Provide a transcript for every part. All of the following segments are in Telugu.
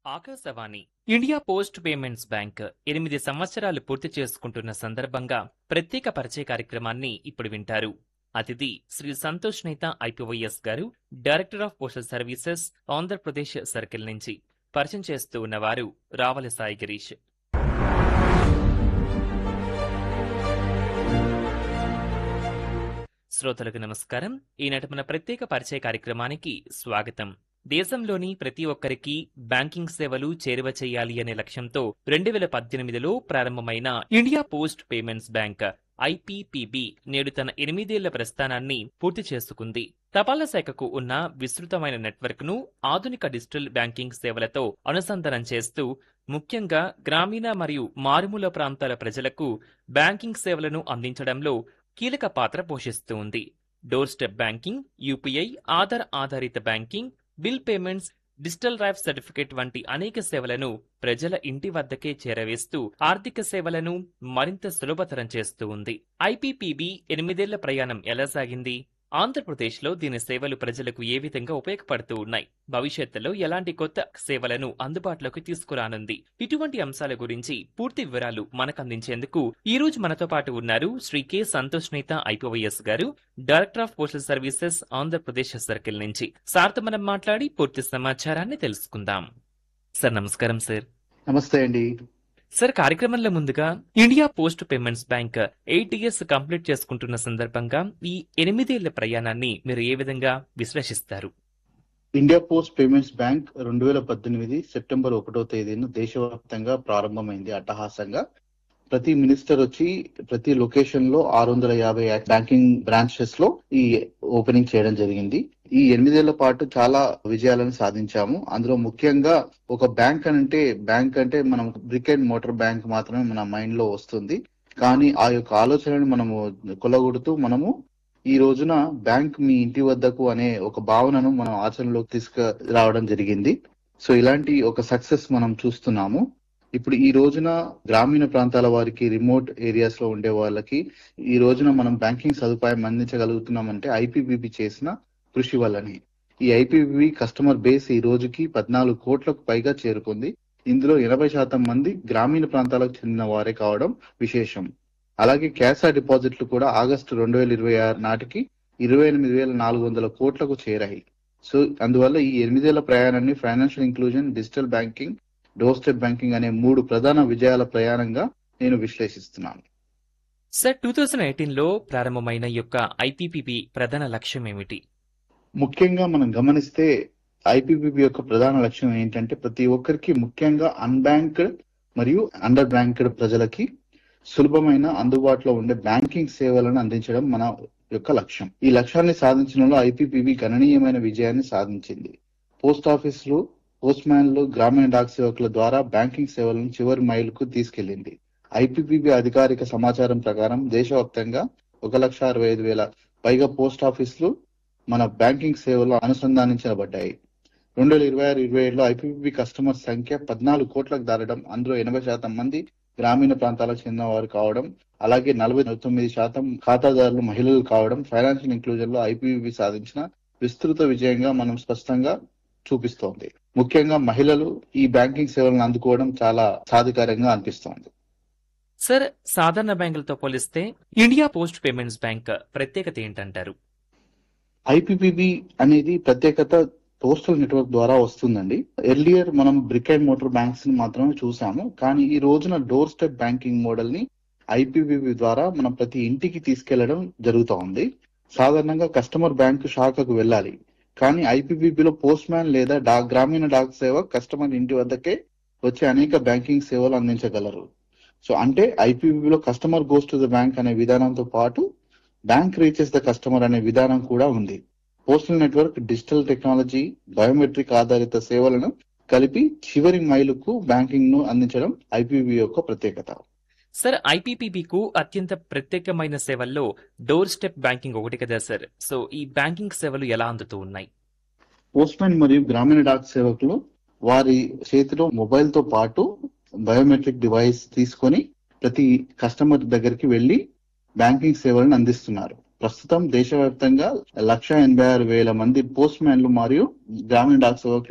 Akashvani India post payments bank ఎనిమిది సంవత్సరాలు పూర్తి చేసుకుంటున్న సందర్భంగా ప్రత్యేక పరిచయ కార్యక్రమాన్ని ఇప్పుడు వింటారు అతిథి శ్రీ సంతోష్ నేత ఐపీవైఎస్ గారు director of postal services Andhra Pradesh circle నుంచి పరిచయం చేస్తూ ఉన్నవారు రావల సాయి గిరీష్ శ్రోతలకు నమస్కారం ఈనాటి మన ప్రత్యేక పరిచయ కార్యక్రమానికి స్వాగతం దేశంలోని ప్రతి ఒక్కరికి బ్యాంకింగ్ సేవలు చేరువ చేయాలి అనే లక్ష్యంతో రెండు వేల పద్దెనిమిదిలో ప్రారంభమైన India post payments bank IPPB నేడు తన ఎనిమిదేళ్ల ప్రస్థానాన్ని పూర్తి చేసుకుంది తపాలా శాఖకు ఉన్న విస్తృతమైన నెట్వర్క్ ను ఆధునిక డిజిటల్ బ్యాంకింగ్ సేవలతో అనుసంధానం చేస్తూ ముఖ్యంగా గ్రామీణ మరియు మారుమూల ప్రాంతాల ప్రజలకు బ్యాంకింగ్ సేవలను అందించడంలో కీలక పాత్ర పోషిస్తూ ఉంది door step banking UPI Aadhaar ఆధారిత banking bill payments digital life certificate వంటి అనేక సేవలను ప్రజల ఇంటి వద్దకే చేరవేస్తూ ఆర్థిక సేవలను మరింత సులభతరం చేస్తూ ఉంది ఐపీపీబీ ఎనిమిదేళ్ల ప్రయాణం ఎలా సాగింది ఆంధ్రప్రదేశ్లో దీని సేవలు ప్రజలకు ఏ విధంగా ఉపయోగపడుతూ ఉన్నాయి భవిష్యత్తులో ఎలాంటి కొత్త సేవలను అందుబాటులోకి తీసుకురానుంది ఇటువంటి అంశాల గురించి పూర్తి వివరాలు మనకు అందించేందుకు ఈ రోజు మనతో పాటు ఉన్నారు శ్రీ కె సంతోష్ నేత ఐపీవైఎస్ గారు director of postal services Andhra Pradesh circle నుంచి సార్తో మనం మాట్లాడి పూర్తి సమాచారాన్ని తెలుసుకుందాం సార్ నమస్కారం సార్ నమస్తే అండి సార్ కార్యక్రమంలో ముందుగా India post payments bank eight years complete చేసుకుంటున్న సందర్భంగా ఈ ఎనిమిదేళ్ల ప్రయాణాన్ని మీరు ఏ విధంగా విశ్లేషిస్తారు ఇండియా పోస్ట్ పేమెంట్స్ బ్యాంక్ రెండు వేల పద్దెనిమిది సెప్టెంబర్ ఒకటో తేదీన దేశవ్యాప్తంగా ప్రారంభమైంది అట్టహాసంగా ప్రతి మినిస్టర్ వచ్చి ప్రతి లొకేషన్ లో ఆరు వందల యాభై బ్యాంకింగ్ బ్రాంచెస్ లో ఈ ఓపెనింగ్ చేయడం జరిగింది ఈ ఎనిమిదేళ్ల పాటు చాలా విజయాలను సాధించాము అందులో ముఖ్యంగా ఒక బ్యాంక్ అంటే బ్యాంక్ అంటే మనం బ్రిక్ అండ్ మోటార్ బ్యాంక్ మాత్రమే మన మైండ్ లో వస్తుంది కానీ ఆ యొక్క ఆలోచనను మనము కొలగొడుతూ మనము ఈ రోజున బ్యాంక్ మీ ఇంటి వద్దకు అనే ఒక భావనను మనం ఆచరణలోకి తీసుకురావడం జరిగింది సో ఇలాంటి ఒక సక్సెస్ మనం చూస్తున్నాము ఇప్పుడు ఈ రోజున గ్రామీణ ప్రాంతాల వారికి రిమోట్ ఏరియాస్ లో ఉండే వాళ్ళకి ఈ రోజున మనం బ్యాంకింగ్ సదుపాయం అందించగలుగుతున్నామంటే ఐపీబీబీ చేసిన కృషి వల్లనే ఈ ఐపీబీబీ కస్టమర్ బేస్ ఈ రోజుకి పద్నాలుగు కోట్లకు పైగా చేరుకుంది ఇందులో ఎనభై శాతం మంది గ్రామీణ ప్రాంతాలకు చెందిన వారే కావడం విశేషం అలాగే క్యాష్ డిపాజిట్లు కూడా ఆగస్టు రెండు వేల ఇరవై ఆరు నాటికి ఇరవై ఎనిమిది వేల నాలుగు వందల కోట్లకు చేరాయి సో అందువల్ల ఈ ఎనిమిదేళ్ల ప్రయాణాన్ని financial inclusion digital banking door step banking అనే మూడు ప్రధాన విజయాల ప్రయాణంగా నేను విశ్లేషిస్తున్నాను సార్ టూ థౌజండ్ ఎయిటీన్ లో ప్రారంభమైన ఈ యొక్క ఐపీపీబీ ప్రధాన లక్ష్యం ఏమిటి ముఖ్యంగా మనం గమనిస్తే ఐపీపీబీ యొక్క ప్రధాన లక్ష్యం ఏంటంటే ప్రతి ఒక్కరికి ముఖ్యంగా అన్బ్యాంక్డ్ మరియు అండర్ బ్యాంక్డ్ ప్రజలకి సులభమైన అందుబాటులో ఉండే బ్యాంకింగ్ సేవలను అందించడం మన యొక్క లక్ష్యం ఈ లక్ష్యాన్ని సాధించడంలో ఐపీపీబీ గణనీయమైన విజయాన్ని సాధించింది పోస్ట్ ఆఫీసులు పోస్ట్ మ్యాన్లు గ్రామీణ డాక్ సేవకుల ద్వారా బ్యాంకింగ్ సేవలను చివరి మైలుకు తీసుకెళ్లింది ఐపీపీబీ అధికారిక సమాచారం ప్రకారం దేశవ్యాప్తంగా ఒక లక్ష అరవై ఐదు వేల పైగా పోస్ట్ ఆఫీసులు మన బ్యాంకింగ్ సేవలు అనుసంధానించబడ్డాయి రెండు వేల ఇరవై ఆరు ఇరవై ఏడులో ఐపీపీబీ కస్టమర్ సంఖ్య పద్నాలుగు కోట్లకు దాటడం అందులో ఎనభై శాతం మంది గ్రామీణ ప్రాంతాలకు చెందిన వారు కావడం అలాగే నలభై తొమ్మిది శాతం ఖాతాదారులు మహిళలు కావడం ఫైనాన్షియల్ ఇంక్లూజన్ లో ఐపీబీ సాధించిన విస్తృత విజయంగా మనం స్పష్టంగా చూపిస్తోంది ముఖ్యంగా మహిళలు ఈ బ్యాంకింగ్ సేవలను అందుకోవడం చాలా సాధికారంగా అనిపిస్తోంది సార్ సాధారణ బ్యాంకులతో పోలిస్తే ఇండియా పోస్ట్ పేమెంట్స్ బ్యాంక్ ప్రత్యేకత ఏంటంటారు ఐపీపీబీ అనేది ప్రత్యేకత పోస్టల్ నెట్వర్క్ ద్వారా వస్తుందండి ఎర్లియర్ మనం బ్రిక్ అండ్ మోటార్ బ్యాంక్స్ ని మాత్రమే చూసాము కానీ ఈ రోజున డోర్ స్టెప్ బ్యాంకింగ్ మోడల్ ని ఐపీబీబీ ద్వారా మనం ప్రతి ఇంటికి తీసుకెళ్లడం జరుగుతూ ఉంది సాధారణంగా కస్టమర్ బ్యాంకు శాఖకు వెళ్ళాలి కానీ ఐపీబీబీలో పోస్ట్ మ్యాన్ లేదా డాక్ గ్రామీణ డాక్ సేవ కస్టమర్ ఇంటి వద్దకే వచ్చి అనేక బ్యాంకింగ్ సేవలు అందించగలరు సో అంటే ఐపీబీలో customer goes to the bank అనే విధానంతో పాటు బ్యాంక్ రీచెస్ ద కస్టమర్ అనే విధానం కూడా ఉంది postal network digital technology biometric ఆధారిత సేవలను కలిపి చివరి మైలుకు బ్యాంకింగ్ ను అందించడం ఐపీబీ యొక్క ప్రత్యేకత సార్ ఐపీపీబీకు అత్యంత ప్రత్యేకమైన సేవల్లో డోర్ స్టెప్ బ్యాంకింగ్ ఒకటి కదా సార్ సో ఈ బ్యాంకింగ్ సేవలు ఎలా అందుతూ ఉన్నాయి పోస్ట్మెన్ మరియు గ్రామీణ డాక్ సేవకులు వారి చేతిలో మొబైల్ తో పాటు బయోమెట్రిక్ డివైస్ తీసుకొని ప్రతి కస్టమర్ దగ్గరికి వెళ్లి బ్యాంకింగ్ సేవలను అందిస్తున్నారు ప్రస్తుతం దేశవ్యాప్తంగా లక్ష ఎనభై ఆరు వేల మంది పోస్ట్ మ్యాన్లు మరియు గ్రామీణ డాక్ సేవకులు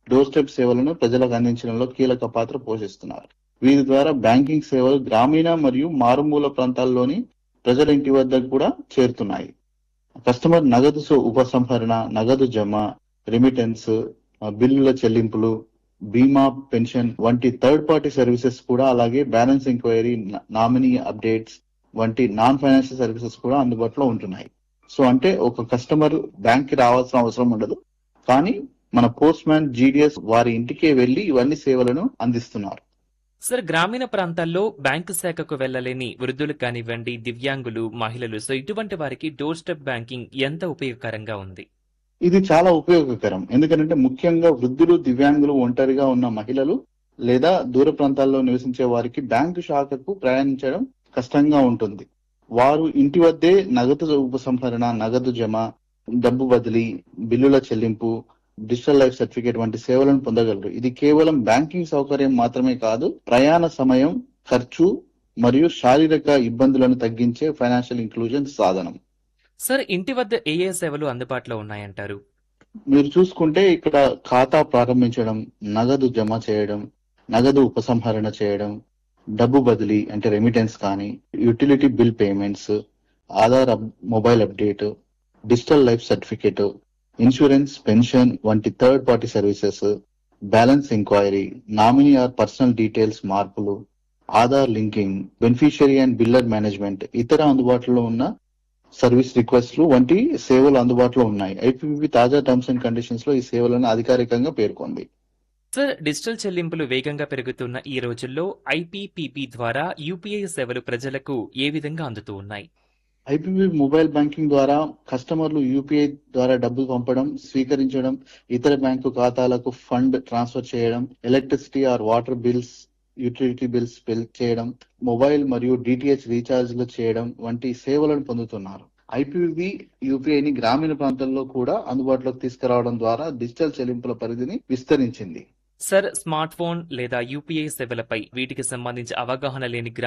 డోర్ స్టెప్ సేవలను ప్రజలకు అందించడంలో కీలక పాత్ర పోషిస్తున్నారు వీరి ద్వారా బ్యాంకింగ్ సేవలు గ్రామీణ మరియు మారుమూల ప్రాంతాల్లోని ప్రజల ఇంటి వద్దకు కూడా చేరుతున్నాయి కస్టమర్ నగదు సు- ఉపసంహరణ నగదు జమ రెమిటెన్స్ ఆ, బిల్లుల చెల్లింపులు బీమా పెన్షన్ వంటి థర్డ్ పార్టీ సర్వీసెస్ కూడా అలాగే బ్యాలెన్స్ ఎంక్వైరీ నామినీ అప్డేట్స్ వంటి నాన్ ఫైనాన్షియల్ సర్వీసెస్ కూడా అందుబాటులో ఉంటున్నాయి సో అంటే ఒక కస్టమర్ బ్యాంక్ కి రావాల్సిన అవసరం ఉండదు కానీ మన పోస్ట్ మ్యాన్ జీడిఎస్ వారి ఇంటికే వెళ్లి ఇవన్నీ సేవలను అందిస్తున్నారు సార్ గ్రామీణ ప్రాంతాల్లో బ్యాంకు శాఖకు వెళ్లలేని వృద్ధులు కానివ్వండి దివ్యాంగులు మహిళలు సో ఇటువంటి వారికి డోర్ స్టెప్ బ్యాంకింగ్ ఎంత ఉపయోగకరంగా ఉంది ఇది చాలా ఉపయోగకరం ఎందుకంటే ముఖ్యంగా వృద్ధులు దివ్యాంగులు ఒంటరిగా ఉన్న మహిళలు లేదా దూర ప్రాంతాల్లో నివసించే వారికి బ్యాంకు శాఖకు ప్రయాణించడం కష్టంగా ఉంటుంది వారు ఇంటి వద్దే నగదు ఉపసంహరణ నగదు జమ డబ్బు బదిలీ బిల్లుల చెల్లింపు డిజిటల్ లైఫ్ సర్టిఫికేట్ వంటి సేవలను పొందగలరు ఇది కేవలం బ్యాంకింగ్ సౌకర్యం మాత్రమే కాదు ప్రయాణ సమయం ఖర్చు మరియు శారీరక ఇబ్బందులను తగ్గించే ఫైనాన్షియల్ ఇంక్లూజన్ సాధనం సార్ ఇంటి వద్ద ఏ ఏ సేవలు అందుబాటులో ఉన్నాయంటారు మీరు చూసుకుంటే ఇక్కడ ఖాతా ప్రారంభించడం నగదు జమ చేయడం నగదు ఉపసంహరణ చేయడం డబ్బు బదిలీ అంటే రెమిటెన్స్ కానీ యూటిలిటీ బిల్ పేమెంట్స్ ఆధార్ అప్- mobile update digital life certificate insurance pension వంటి third party services balance enquiry nominee or personal details మార్పులు Aadhaar linking beneficiary and biller management ఇతర అందుబాటులో ఉన్న సర్వీస్ రిక్వెస్ట్లు వంటి సేవలు అందుబాటులో ఉన్నాయి ఐపీపీ తాజా టర్మ్స్ అండ్ కండిషన్స్ లో ఈ సేవలను అధికారికంగా పేర్కొంది సార్ డిజిటల్ చెల్లింపులు వేగంగా పెరుగుతున్న ఈ రోజుల్లో ఐపీపీబీ ద్వారా యూపీఐ సేవలు ప్రజలకు ఏ విధంగా అందుతూ ఉన్నాయి ఐపీపీ మొబైల్ బ్యాంకింగ్ ద్వారా కస్టమర్లు యూపీఐ ద్వారా డబ్బులు పంపడం స్వీకరించడం ఇతర బ్యాంకు ఖాతాలకు ఫండ్ ట్రాన్స్ఫర్ చేయడం electricity or water bills utility bills bill చేయడం మొబైల్ మరియు డిటిహెచ్ రీఛార్జ్లు చేయడం వంటి సేవలను పొందుతున్నారు ఐపీబీ యూపీఐని గ్రామీణ ప్రాంతాల్లో కూడా అందుబాటులోకి తీసుకురావడం ద్వారా డిజిటల్ చెల్లింపుల పరిధిని విస్తరించింది సార్ స్మార్ట్ ఫోన్ లేదా యూపీఐ సేవలపై వీటికి సంబంధించి అవగాహన లేని